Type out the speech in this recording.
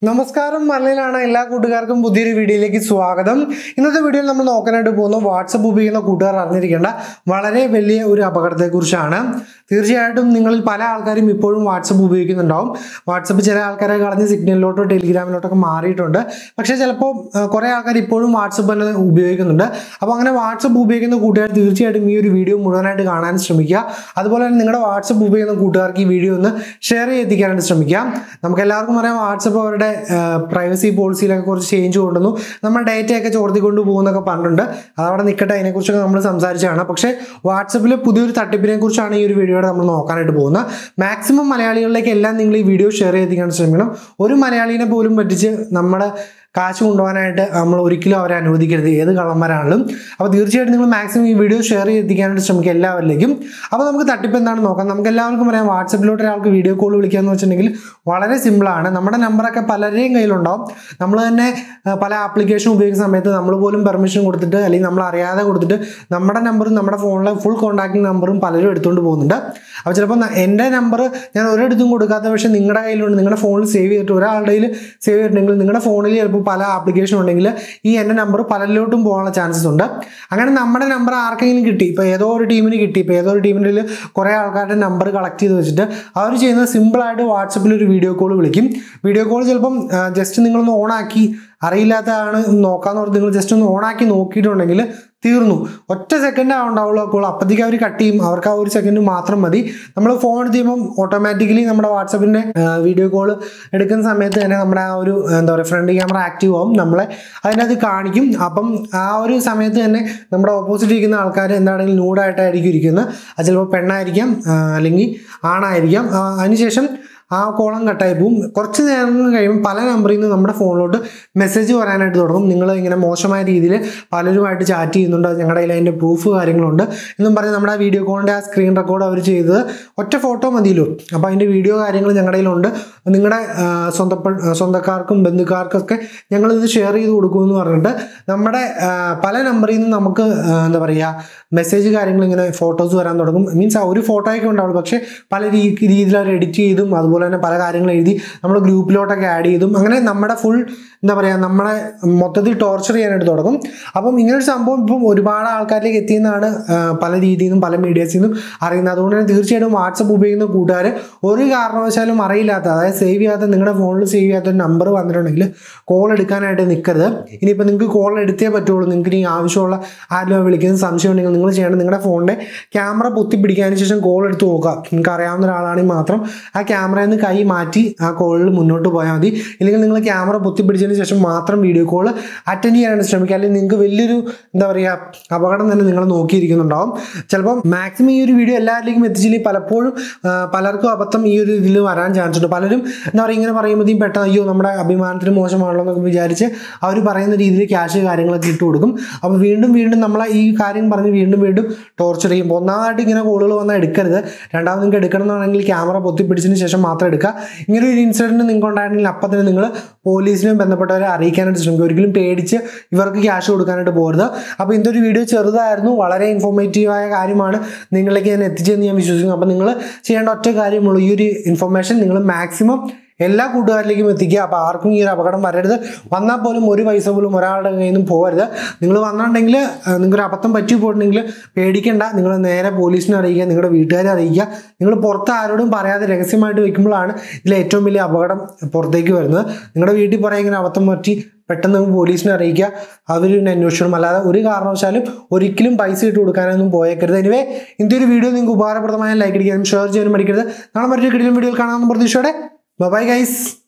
നമസ്കാരം മലയിലാണ് എല്ലാ കൂട്ടുകാർക്കും പുതിയൊരു വീഡിയോയിലേക്ക് സ്വാഗതം ഇന്നത്തെ വീഡിയോയിൽ നമ്മൾ നോക്കാനായിട്ട് പോകുന്ന വാട്സപ്പ് ഉപയോഗിക്കുന്ന കൂട്ടുകാർ അറിഞ്ഞിരിക്കേണ്ട വളരെ വലിയ ഒരു അപകടത്തെക്കുറിച്ചാണ് തീർച്ചയായിട്ടും നിങ്ങളിൽ പല ആൾക്കാരും ഇപ്പോഴും വാട്സപ്പ് ഉപയോഗിക്കുന്നുണ്ടാവും വാട്സപ്പ് ചില ആൾക്കാരെ കളഞ്ഞ് സിഗ്നലിലോട്ടോ ടെലിഗ്രാമിലോട്ടൊക്കെ മാറിയിട്ടുണ്ട് പക്ഷേ ചിലപ്പോൾ കുറേ ആൾക്കാർ ഇപ്പോഴും വാട്സപ്പ് തന്നെ ഉപയോഗിക്കുന്നുണ്ട് അപ്പോൾ അങ്ങനെ വാട്സപ്പ് ഉപയോഗിക്കുന്ന കൂട്ടുകാർ തീർച്ചയായിട്ടും ഈ ഒരു വീഡിയോ മുഴുവനായിട്ട് കാണാൻ ശ്രമിക്കുക അതുപോലെ തന്നെ നിങ്ങളുടെ വാട്സപ്പ് ഉപയോഗിക്കുന്ന കൂട്ടുകാർക്ക് ഈ വീഡിയോ ഒന്ന് ഷെയർ ചെയ്തെത്തിക്കാനായിട്ട് ശ്രമിക്കുക നമുക്ക് എല്ലാവർക്കും അറിയാം വാട്സപ്പ് അവരുടെ പ്രൈവസി പോളിസിയിലൊക്കെ കുറച്ച് ചേഞ്ച് കൊണ്ടുവന്നു നമ്മൾ ഡേറ്റയൊക്കെ ചോർത്തിക്കൊണ്ട് പോകുന്നൊക്കെ പറഞ്ഞിട്ടുണ്ട് അതവിടെ നിൽക്കട്ടെ അതിനെക്കുറിച്ചൊക്കെ നമ്മൾ സംസാരിച്ചതാണ് പക്ഷേ വാട്സപ്പിൽ പുതിയൊരു തട്ടിപ്പിനെ കുറിച്ചാണ് ഈ ഒരു വീഡിയോയുടെ നമ്മൾ നോക്കാനായിട്ട് പോകുന്നത് മാക്സിമം മലയാളികളിലേക്ക് എല്ലാം നിങ്ങൾ ഈ വീഡിയോ ഷെയർ ചെയ്തിരിക്കാൻ ശ്രമിക്കണം ഒരു മലയാളീനെ പോലും പറ്റിച്ച് നമ്മുടെ കാശ് കൊണ്ടുപോകാനായിട്ട് നമ്മൾ ഒരിക്കലും അവരെ അനുവദിക്കരുത് ഏത് കള്ളന്മാരാണെങ്കിലും അപ്പോൾ തീർച്ചയായിട്ടും നിങ്ങൾ മാക്സിമം ഈ വീഡിയോ ഷെയർ ചെയ്തെത്തിക്കാനായിട്ട് ശ്രമിക്കുക എല്ലാവരിലേക്കും അപ്പോൾ നമുക്ക് തട്ടിപ്പ് എന്താണെന്ന് നോക്കാം നമുക്ക് എല്ലാവർക്കും പറയാം വാട്സപ്പിലോട്ട് ഒരാൾക്ക് വീഡിയോ കോൾ വിളിക്കാന്ന് വെച്ചിട്ടുണ്ടെങ്കിൽ വളരെ സിമ്പിളാണ് നമ്മുടെ നമ്പറൊക്കെ പലരുടെയും കയ്യിലുണ്ടാവും നമ്മൾ തന്നെ ആ, പല ആപ്ലിക്കേഷൻ ഉപയോഗിക്കുന്ന സമയത്ത് നമ്മൾ പോലും പെർമിഷൻ കൊടുത്തിട്ട് അല്ലെങ്കിൽ നമ്മൾ അറിയാതെ കൊടുത്തിട്ട് നമ്മുടെ നമ്പറും നമ്മുടെ ഫോണിലെ ഫുൾ കോൺടാക്റ്റിംഗ് നമ്പറും പലരും എടുത്തുകൊണ്ട് പോകുന്നുണ്ട് അപ്പോൾ ചിലപ്പോൾ ന- എൻ്റെ നമ്പർ ഞാൻ ഒരിടത്തും കൊടുക്കാത്ത പക്ഷേ നിങ്ങളുടെ കയ്യിലുണ്ട് നിങ്ങളുടെ ഫോണിൽ സേവ് ചെയ്തിട്ട് ഒരാളുടെ കയ്യിൽ സേവ് ചെയ്തിട്ടുണ്ടെങ്കിൽ നിങ്ങളുടെ ഫോണിൽ ചിലപ്പോൾ പല ആപ്ലിക്കേഷൻ ഉണ്ടെങ്കിൽ ഈ എൻ്റെ നമ്പർ പലരിലോട്ടും പോകാനുള്ള ചാൻസസ് ഉണ്ട് അങ്ങനെ നമ്മുടെ നമ്പർ ആർക്കെങ്കിലും കിട്ടി ഇപ്പോൾ ഏതോ ഒരു ടീമിന് കിട്ടി ഇപ്പോൾ ഏതോ ഒരു ടീമിൽ കുറേ ആൾക്കാരുടെ നമ്പർ കളക്ട് ചെയ്ത് വെച്ചിട്ട് അവർ ചെയ്യുന്നത് സിമ്പിളായിട്ട് വാട്സപ്പിൽ ഒരു വീഡിയോ കോൾ വിളിക്കും വീഡിയോ കോൾ ചിലപ്പം ജസ്റ്റ് നിങ്ങളൊന്ന് ഓണാക്കി അറിയില്ലാത്തതാണ് നോക്കാന്ന് പറഞ്ഞ് നിങ്ങൾ ജസ്റ്റ് ഒന്ന് ഓണാക്കി നോക്കിയിട്ടുണ്ടെങ്കിൽ തീർന്നു ഒറ്റ സെക്കൻഡ് ഉണ്ടാവുള്ളൂ അപ്പോൾ അപ്പോഴത്തേക്ക് അവർ കട്ട് ചെയ്യും അവർക്ക് ആ ഒരു സെക്കൻഡ് മാത്രം മതി നമ്മൾ ഫോൺ എടുത്ത് ചെയ്യുമ്പം ഓട്ടോമാറ്റിക്കലി നമ്മുടെ വാട്സപ്പിൻ്റെ വീഡിയോ കോൾ എടുക്കുന്ന സമയത്ത് തന്നെ നമ്മുടെ ആ ഒരു എന്താ പറയുക ഫ്രണ്ട് ക്യാമറ ആക്റ്റീവ് ആവും നമ്മളെ അതിനകത്ത് കാണിക്കും അപ്പം ആ ഒരു സമയത്ത് തന്നെ നമ്മുടെ ഓപ്പോസിറ്റ് ഇരിക്കുന്ന ആൾക്കാർ എന്താണെങ്കിലും നൂഡായിട്ടായിരിക്കും ഇരിക്കുന്നത് അത് ചിലപ്പോൾ പെണ്ണായിരിക്കാം ആ, അല്ലെങ്കിൽ ആണായിരിക്കാം ആ, അതിനുശേഷം ആ കോളം കട്ടായി പോവും കുറച്ച് നേരം കഴിയുമ്പോൾ പല നമ്പറിൽ നിന്ന് നമ്മുടെ ഫോണിലോട്ട് മെസ്സേജ് വരാനായിട്ട് തുടങ്ങും നിങ്ങൾ ഇങ്ങനെ മോശമായ രീതിയിൽ പലരുമായിട്ട് ചാറ്റ് ചെയ്യുന്നുണ്ട് അത് ഞങ്ങളുടെ കയ്യിൽ അതിൻ്റെ പ്രൂഫ് കാര്യങ്ങളുണ്ട് എന്നും പറഞ്ഞ് നമ്മുടെ ആ വീഡിയോ കോളിൻ്റെ ആ സ്ക്രീൻ റെക്കോർഡ് അവർ ചെയ്തത് ഒറ്റ ഫോട്ടോ മതിയല്ലോ അപ്പോൾ അതിൻ്റെ വീഡിയോ കാര്യങ്ങൾ ഞങ്ങളുടെ കയ്യിലുണ്ട് നിങ്ങളുടെ ആ, സ്വന്തപ്പെ സ്വന്തക്കാർക്കും ബന്ധുക്കാർക്കൊക്കെ ഞങ്ങളിത് ഷെയർ ചെയ്ത് കൊടുക്കുമെന്ന് പറഞ്ഞിട്ട് നമ്മുടെ ആ, പല നമ്പറിൽ നിന്ന് നമുക്ക് ആ, എന്താ പറയുക മെസ്സേജ് കാര്യങ്ങൾ ഇങ്ങനെ ഫോട്ടോസ് വരാൻ തുടങ്ങും മീൻസ് ആ ഒരു ഫോട്ടോയൊക്കെ ഉണ്ടാവുള്ളൂ പക്ഷേ പല രീ- രീതിയിൽ അവർ എഡിറ്റ് ചെയ്തും അതുപോലെ തന്നെ പല കാര്യങ്ങൾ എഴുതി നമ്മൾ ഗ്രൂപ്പിലോട്ടൊക്കെ ആഡ് ചെയ്തും അങ്ങനെ നമ്മുടെ ഫുൾ എന്താ പറയുക നമ്മളെ മൊത്തത്തിൽ ടോർച്ചർ ചെയ്യാനായിട്ട് തുടങ്ങും അപ്പം ഇങ്ങനൊരു സംഭവം ഇപ്പം ഒരുപാട് ആൾക്കാരിലേക്ക് എത്തിയെന്നാണ് ആ, പല രീതിയിൽ നിന്നും പല മീഡിയസിൽ നിന്നും അറിയുന്നത് അതുകൊണ്ട് തന്നെ തീർച്ചയായിട്ടും വാട്സപ്പ് ഉപയോഗിക്കുന്ന കൂട്ടുകാർ ഒരു കാരണവശാലും അറിയില്ലാത്ത അതായത് സേവ് ചെയ്യാത്ത നിങ്ങളുടെ ഫോണിൽ സേവ് ചെയ്യാത്ത ഒരു നമ്പർ വന്നിട്ടുണ്ടെങ്കിൽ കോൾ എടുക്കാനായിട്ട് നിൽക്കരുത് ഇനിയിപ്പോൾ നിങ്ങൾക്ക് കോൾ എടുത്തേ പറ്റുള്ളൂ നിങ്ങൾക്ക് ഇനി ആവശ്യമുള്ള ആരും വിളിക്കുന്ന സംശയം ഉണ്ടെങ്കിൽ നിങ്ങൾ ചെയ്യേണ്ടത് നിങ്ങളുടെ ഫോണിൻ്റെ ക്യാമറ പൊത്തി പിടിക്കാതിന് ശേഷം കോൾ എടുത്ത് നോക്കുക നിങ്ങൾക്ക് അറിയാവുന്ന ഒരാളാണെങ്കിൽ മാത്രം ആ ക്യാമറയിൽ നിന്ന് കൈ മാറ്റി ആ കോളിൽ മുന്നോട്ട് പോയാൽ മതി ഇല്ലെങ്കിൽ നിങ്ങൾ ക്യാമറ പൊത്തി പിടിച്ചതിന് ശേഷം മാത്രം വീഡിയോ കോൾ അറ്റൻഡ് ചെയ്യാനായിട്ട് ശ്രമിക്കുക അല്ലെങ്കിൽ നിങ്ങൾക്ക് വലിയൊരു എന്താ പറയുക അപകടം തന്നെ നിങ്ങൾ നോക്കിയിരിക്കുന്നുണ്ടാവും ചിലപ്പം മാക്സിമം ഈ ഒരു വീഡിയോ എല്ലാവരിലേക്കും എത്തിച്ചില്ലെങ്കിൽ പലപ്പോഴും ആ, പലർക്കും അബദ്ധം ഈ ഒരു ഇതിൽ വരാൻ ചാൻസ് ഉണ്ട് പലരും എന്താ പറയുക ഇങ്ങനെ പറയുമ്പോഴത്തേക്കും പെട്ടെന്ന് അയ്യോ നമ്മുടെ അഭിമാനത്തിന് മോശമാണല്ലോ എന്നൊക്കെ വിചാരിച്ച് അവർ പറയുന്ന രീതിയിൽ ക്യാഷ് കാര്യങ്ങളൊക്കെ ഇട്ട് കൊടുക്കും അപ്പോൾ വീണ്ടും വീണ്ടും നമ്മളെ ഈ കാര്യം പറഞ്ഞ് വീണ്ടും വീണ്ടും ടോർച്ചർ ചെയ്യും അപ്പോൾ ഒന്നാമതായിട്ട് ഇങ്ങനെ കോളുകൾ വന്നാൽ എടുക്കരുത് രണ്ടാമത് നിങ്ങൾക്ക് എടുക്കണം എന്നാണെങ്കിൽ ക്യാമറ പൊത്തിപ്പിടിച്ചതിന് ശേഷം മാത്രം എടുക്കുക ഇങ്ങനെ ഒരു ഇൻസിഡൻറ്റ് നിങ്ങൾക്ക് ഉണ്ടായിരുന്നെങ്കിൽ അപ്പം തന്നെ നിങ്ങൾ പോലീസിനെയും ബന്ധപ്പെട്ടവരെ അറിയിക്കാനായിട്ട് ശ്രമിക്കുക ഒരിക്കലും പേടിച്ച് ഇവർക്ക് ക്യാഷ് കൊടുക്കാനായിട്ട് പോകരുത് അപ്പോൾ ഇതിൻ്റെ ഒരു വീഡിയോ ചെറുതായിരുന്നു വളരെ ഇൻഫോർമേറ്റീവായ കാര്യമാണ് നിങ്ങളിലേക്ക് ഞാൻ എത്തിച്ചതെന്ന് ഞാൻ വിശ്വസിക്കുന്നു അപ്പോൾ നിങ്ങൾ ചെയ്യേണ്ട ഒറ്റ കാര്യമുള്ളൂ ഈ ഒരു ഇൻഫർമേഷൻ നിങ്ങൾ മാക്സിമം എല്ലാ കൂട്ടുകാരിലേക്കും എത്തിക്കുക അപ്പോൾ ആർക്കും ഈ ഒരു അപകടം വരരുത് വന്നാൽ പോലും ഒരു പൈസ പോലും ഒരാളുടെ കയ്യിൽ നിന്നും പോകരുത് നിങ്ങൾ വന്നിട്ടുണ്ടെങ്കിൽ നിങ്ങൾക്കൊരു അബദ്ധം പറ്റി പോയിട്ടുണ്ടെങ്കിൽ പേടിക്കേണ്ട നിങ്ങൾ നേരെ പോലീസിനെ അറിയിക്കുക നിങ്ങളുടെ വീട്ടുകാരെ അറിയിക്കുക നിങ്ങൾ പുറത്ത് ആരോടും പറയാതെ രഹസ്യമായിട്ട് വെക്കുമ്പോഴാണ് ഇതിൽ ഏറ്റവും വലിയ അപകടം പുറത്തേക്ക് വരുന്നത് നിങ്ങളുടെ വീട്ടിൽ പറയാൻ ഇങ്ങനെ അബദ്ധം പറ്റി പെട്ടെന്ന് പോലീസിനെ അറിയിക്കുക അവർ പിന്നെ അന്വേഷിക്കണം അല്ലാതെ ഒരു കാരണവശാലും ഒരിക്കലും പൈസ ഇട്ട് കൊടുക്കാനൊന്നും പോയേക്കരുത് എനിവേ ഇന്നത്തെ ഒരു വീഡിയോ നിങ്ങൾക്ക് ഉപകാരപ്രദമായ ലൈക്ക് അടിക്കാനും ഷെയർ ചെയ്യാനും പഠിക്കരുത് നാളെ മറ്റൊരു കിടിലും വീഡിയോയിൽ കാണാമെന്ന് പ്രതീക്ഷയോടെ ബൈ ഗൈസ്